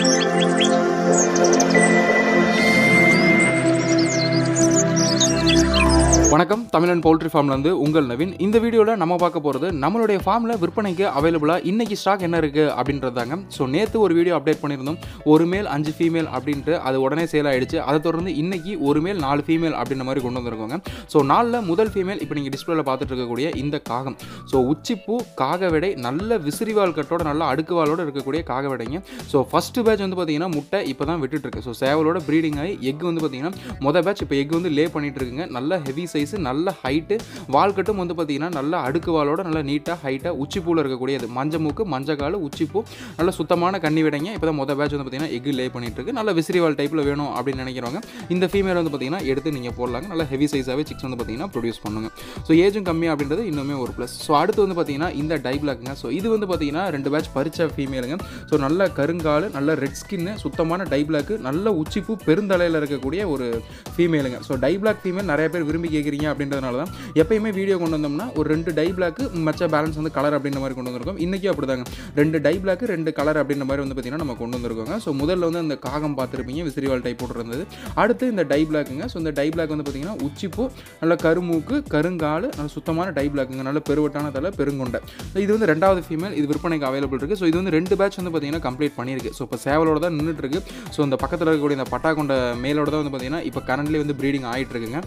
வணக்கம் தமிழன் பவுல்ட்ரி ஃபார்ம்லேருந்து உங்கள் நவீன் இந்த வீடியோவில் நம்ம பார்க்க போகிறது நம்மளுடைய ஃபார்மில் விற்பனைக்கு அவைலபிளாக இன்னைக்கு ஸ்டாக் என்ன இருக்குது அப்படின்றதாங்க ஸோ நேற்று ஒரு வீடியோ அப்டேட் பண்ணியிருந்தோம் ஒரு மேல் அஞ்சு ஃபீமேல் அப்படின்ட்டு அது உடனே சேல் ஆயிடுச்சு அதை தொடர்ந்து இன்னைக்கு ஒரு மேல் நாலு ஃபீமேல் அப்படின்ற மாதிரி கொண்டு வந்திருக்கோங்க ஸோ நாலில் முதல் ஃபீமேல் இப்போ நீங்கள் டிஸ்பிளேல பார்த்துட்டு இருக்கக்கூடிய இந்த காகம் ஸோ உச்சிப்பூ காகவிடை நல்ல விசிறிவால் கட்டோட நல்ல அடுக்குவாலோட இருக்கக்கூடிய காகவிடைங்க ஸோ ஃபஸ்ட்டு பேட்ச் வந்து பார்த்தீங்கன்னா முட்டை இப்போ தான் விட்டுட்டு இருக்கு ஸோ சேவலோட ப்ரீடிங் ஆகி எக் வந்து பார்த்தீங்கன்னா மொதல் பேட்ச் இப்போ எக் வந்து லே பண்ணிட்டு இருக்குங்க நல்ல ஹெவி சைஸு நல்ல ஹைட்டு வால்கட்டும் வந்து பார்த்தீங்கன்னா நல்ல அடுக்கு வாலோட நல்ல நீட்டாக ஹைட்டாக உச்சிப்பூவில் இருக்கக்கூடியது மஞ்ச மூக்கு மஞ்ச கால் உச்சிப்பூ நல்ல சுத்தமான கன்னி விடைங்க இப்போ தான் மொதல் பேட்ச் வந்து பார்த்தீங்கன்னா எக் லே பண்ணிட்டு இருக்கு நல்ல விசிறிவால் டைப்பில் வேணும் அப்படின்னு நினைக்கிறவங்க இந்த ஃபீமேல் வந்து பார்த்தீங்கன்னா எடுத்து நீங்கள் போடலாங்க நல்ல ஹெவி சைஸாகவே சிக்ஸ் வந்து பார்த்தீங்கன்னா ப்ரொடியூஸ் பண்ணுங்க ஸோ ஏஜும் கம்மி அப்படின்றது இன்னுமே ஒரு ப்ளஸ் ஸோ அடுத்து வந்து பார்த்தீங்கன்னா இந்த டை பிளாக்ங்க ஸோ இது வந்து பார்த்தீங்கன்னா ரெண்டு பேட்ச் பறிச்ச ஃபீமேலுங்க ஸோ நல்ல கருங்கால் நல்ல ரெட் ஸ்கின்னு சுத்தமான டை பிளாக் நல்ல உச்சிப்பூ பெருந்தலையில் இருக்கக்கூடிய ஒரு ஃபீமேலுங்க ஸோ டை பிளாக் ஃபீமேல் நிறைய பேர் விரும்பி கேட்குறீங்க அப்படின்றதுனால தான் எப்பயுமே வீடியோ கொண்டு வந்தோம்னா ஒரு ரெண்டு டை பிளாக்கு மச்ச பேலன்ஸ் வந்து கலர் அப்படின்ற மாதிரி கொண்டு வந்திருக்கோம் இன்றைக்கி அப்படிதாங்க ரெண்டு டை பிளாக் ரெண்டு கலர் அப்படின்ற மாதிரி வந்து பார்த்தீங்கன்னா நம்ம கொண்டு வந்திருக்கோங்க ஸோ முதல்ல வந்து அந்த காகம் பார்த்துருப்பீங்க விசிறிவால் டைப் போட்டுருந்தது அடுத்து இந்த டை பிளாக்குங்க ஸோ இந்த டை பிளாக் வந்து பார்த்தீங்கன்னா உச்சிப்பூ நல்ல கருமூக்கு கருங்கால் நல்ல சுத்தமான டை பிளாக்குங்க நல்ல பெருவட்டான தலை பெருங்கொண்டை ஸோ இது வந்து ரெண்டாவது ஃபீமேல் இது விற்பனைக்கு அவைலபிள் இருக்குது ஸோ இது வந்து ரெண்டு பேட்ச் வந்து பார்த்தீங்கன்னா கம்ப்ளீட் பண்ணியிருக்கு ஸோ இப்போ சேவலோட தான் நின்றுட்டு இருக்கு ஸோ இந்த பக்கத்தில் இருக்கக்கூடிய இந்த பட்டா கொண்ட மேலோட தான் வந்து பார்த்தீங்கன்னா இப்போ கரண்ட்லி வந்து ப்ரீடிங் ஆகிட்டு இருக்குங்க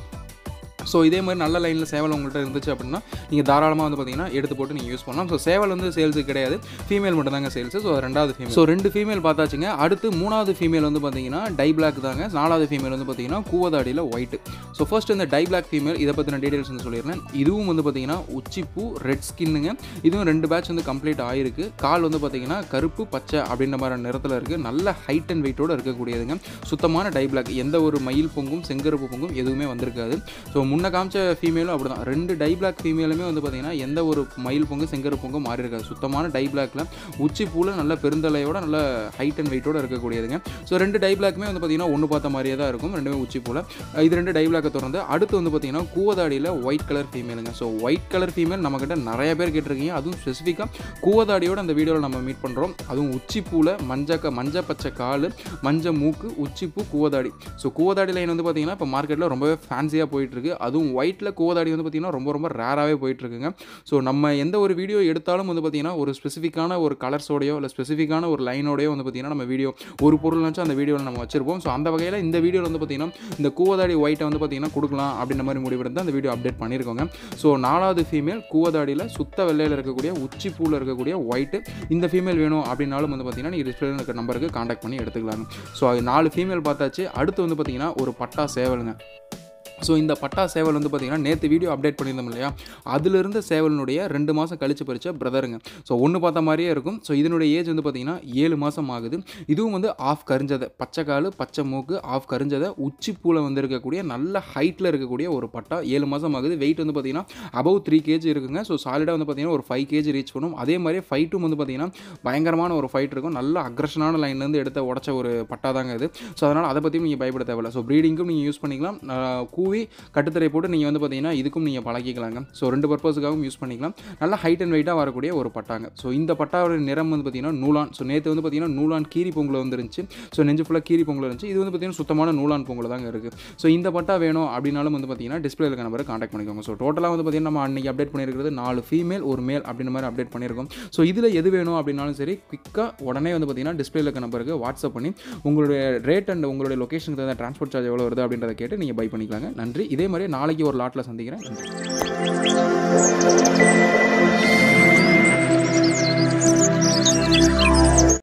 ஸோ இதே மாதிரி நல்ல லைனில் சேவல் உங்கள்கிட்ட இருந்துச்சு அப்படின்னா நீங்கள் தாராளமாக வந்து பார்த்தீங்கன்னா எடுத்து போட்டு நீங்கள் யூஸ் பண்ணலாம் ஸோ சேவல் வந்து சேல்ஸு கிடையாது ஃபீமேல் மட்டும் தாங்க சேல்ஸு ஸோ ரெண்டாவது ஃபீமேல் ஸோ ரெண்டு ஃபீமேல் பார்த்தாச்சுங்க அடுத்து மூணாவது ஃபீமேல் வந்து பார்த்தீங்கன்னா டை பிளாக் தாங்க நாலாவது ஃபீமேல் வந்து பார்த்தீங்கன்னா கூவதாடியில் ஒயிட் ஸோ ஃபர்ஸ்ட் இந்த டை பிளாக் ஃபீமேல் இதை பற்றின டீடைல்ஸ் வந்து சொல்லிடுறேன் இதுவும் வந்து பார்த்தீங்கன்னா உச்சிப்பூ ரெட் ஸ்கின்னுங்க இதுவும் ரெண்டு பேட்ச் வந்து கம்ப்ளீட் ஆயிருக்கு கால் வந்து பார்த்தீங்கன்னா கருப்பு பச்சை அப்படின்ற மாதிரி நிறத்தில் இருக்குது நல்ல ஹைட் அண்ட் வெயிட்டோட இருக்கக்கூடியதுங்க சுத்தமான டை பிளாக் எந்த ஒரு மயில் பொங்கும் செங்கருப்பு பொங்கும் எதுவுமே வந்திருக்காது ஸோ முன்ன காமிச்ச ஃபீமேலும் அப்படி தான் ரெண்டு டை பிளாக் ஃபீமேலுமே வந்து பார்த்தீங்கன்னா எந்த ஒரு மயில் பொங்கு செங்கரு பொங்கும் மாறி இருக்காது சுத்தமான டை பிளாக்ல உச்சி பூவில் நல்ல பெருந்தலையோட நல்ல ஹைட் அண்ட் வெயிட்டோட இருக்கக்கூடியதுங்க ஸோ ரெண்டு டை பிளாக்குமே வந்து பார்த்தீங்கன்னா ஒன்று பார்த்த மாதிரியே தான் இருக்கும் ரெண்டுமே உச்சி பூவில் இது ரெண்டு டை பிளாக்கை திறந்து அடுத்து வந்து பார்த்தீங்கன்னா கூவதாடியில் ஒயிட் கலர் ஃபீமேலுங்க ஸோ ஒயிட் கலர் ஃபீமேல் நம்மக்கிட்ட நிறைய பேர் கேட்டிருக்கீங்க அதுவும் ஸ்பெசிஃபிக்காக கூவதாடியோட அந்த வீடியோவில் நம்ம மீட் பண்ணுறோம் அதுவும் உச்சி பூவில் மஞ்ச க மஞ்ச பச்சை கால் மஞ்ச மூக்கு உச்சிப்பூ கூவதாடி ஸோ கூவதாடி லைன் வந்து பார்த்தீங்கன்னா இப்போ மார்க்கெட்டில் ரொம்பவே ஃபேன்சியாக போயிட்டுருக்கு அதுவும் ஒயிட்டில் கோதாடி வந்து பார்த்திங்கன்னா ரொம்ப ரொம்ப ரேராகவே போயிட்டுருக்குங்க ஸோ நம்ம எந்த ஒரு வீடியோ எடுத்தாலும் வந்து பார்த்திங்கன்னா ஒரு ஸ்பெசிஃபிக்கான ஒரு கலர்ஸோடையோ இல்லை ஸ்பெசிஃபிக்கான ஒரு லைனோடையோ வந்து பார்த்திங்கன்னா நம்ம வீடியோ ஒரு பொருள்னாச்சும் அந்த வீடியோவில் நம்ம வச்சிருப்போம் ஸோ அந்த வகையில் இந்த வீடியோவில் வந்து பார்த்திங்கன்னா இந்த கூவதாடி ஒயிட்டை வந்து பார்த்திங்கன்னா கொடுக்கலாம் அப்படின்ற மாதிரி முடிவெடுத்து அந்த வீடியோ அப்டேட் பண்ணியிருக்கோங்க ஸோ நாலாவது ஃபீமேல் கூவதாடியில் சுத்த வெள்ளையில் இருக்கக்கூடிய உச்சி பூவில் இருக்கக்கூடிய ஒயிட்டு இந்த ஃபீமேல் வேணும் அப்படின்னாலும் வந்து பார்த்திங்கன்னா நீங்கள் டிஸ்பிளேல இருக்க நம்பருக்கு காண்டாக்ட் பண்ணி எடுத்துக்கலாங்க ஸோ அது நாலு ஃபீமேல் பார்த்தாச்சு அடுத்து வந்து பார்த்திங்கன்னா ஒரு பட்டா சேவலுங்க ஸோ இந்த பட்டா சேவல் வந்து பார்த்திங்கன்னா நேற்று வீடியோ அப்டேட் பண்ணியிருந்தோம் இல்லையா அதிலிருந்த சேவலினுடைய ரெண்டு மாதம் கழிச்சு பறிச்ச பிரதருங்க ஸோ ஒன்று பார்த்த மாதிரியே இருக்கும் ஸோ இதனுடைய ஏஜ் வந்து பார்த்திங்கன்னா ஏழு மாதம் ஆகுது இதுவும் வந்து ஆஃப் கரிஞ்சதை பச்சை கால் பச்சை மூக்கு ஆஃப் கரிஞ்சதை உச்சி பூவில் வந்து இருக்கக்கூடிய நல்ல ஹைட்டில் இருக்கக்கூடிய ஒரு பட்டா ஏழு மாதம் ஆகுது வெயிட் வந்து பார்த்திங்கன்னா அபவ் த்ரீ கேஜி இருக்குங்க ஸோ சாலிடாக வந்து பார்த்திங்கன்னா ஒரு ஃபைவ் கேஜி ரீச் பண்ணும் அதே மாதிரி ஃபைட்டும் வந்து பார்த்திங்கன்னா பயங்கரமான ஒரு ஃபைட் இருக்கும் நல்ல அக்ரஷனான லைன்லேருந்து எடுத்த உடச்ச ஒரு பட்டா தாங்க இது ஸோ அதனால் அதை பற்றியும் நீங்கள் பயப்பட தேவையில்ல ஸோ ப்ரீடிங்கும் நீங்கள் யூஸ் பண்ணிக்கலாம் கூ கூவி கட்டுத்தரை போட்டு நீங்கள் வந்து பார்த்தீங்கன்னா இதுக்கும் நீங்கள் பழகிக்கலாங்க ஸோ ரெண்டு பர்பஸுக்காகவும் யூஸ் பண்ணிக்கலாம் நல்லா ஹைட் அண்ட் வெயிட்டாக வரக்கூடிய ஒரு பட்டாங்க ஸோ இந்த பட்டாவோட நிறம் வந்து பார்த்தீங்கன்னா நூலான் ஸோ நேற்று வந்து பார்த்தீங்கன்னா நூலான் கீரி பொங்கல் வந்துருந்துச்சு ஸோ நெஞ்சு ஃபுல்லாக கீரி பொங்கல் இருந்துச்சு இது வந்து பார்த்தீங்கன்னா சுத்தமான நூலான் பொங்கல் தாங்க இருக்குது ஸோ இந்த பட்டா வேணும் அப்படின்னாலும் வந்து பார்த்தீங்கன்னா டிஸ்பிளே இருக்க நம்பரை காண்டாக்ட் பண்ணிக்கோங்க ஸோ டோட்டலாக வந்து பார்த்தீங்கன்னா நம்ம அன்றைக்கி அப்டேட் பண்ணியிருக்கிறது நாலு ஃபீமேல் ஒரு மேல் அப்படின்ற மாதிரி அப்டேட் பண்ணியிருக்கோம் ஸோ இதில் எது வேணும் அப்படின்னாலும் சரி குயிக்காக உடனே வந்து பார்த்தீங்கன்னா டிஸ்பிளே இருக்க நம்பருக்கு வாட்ஸ்அப் பண்ணி உங்களுடைய ரேட் அண்ட் உங்களுடைய லொக்கேஷனுக்கு தகுந்த டிரான்ஸ்போர்ட் சார்ஜ் எவ்வளோ வருது அப்படின்றத கேட்டு நீங்கள் பை பண்ணிக்கலாங்க நன்றி இதே மாதிரி நாளைக்கு ஒரு லாட்டில் சந்திக்கிறேன் நன்றி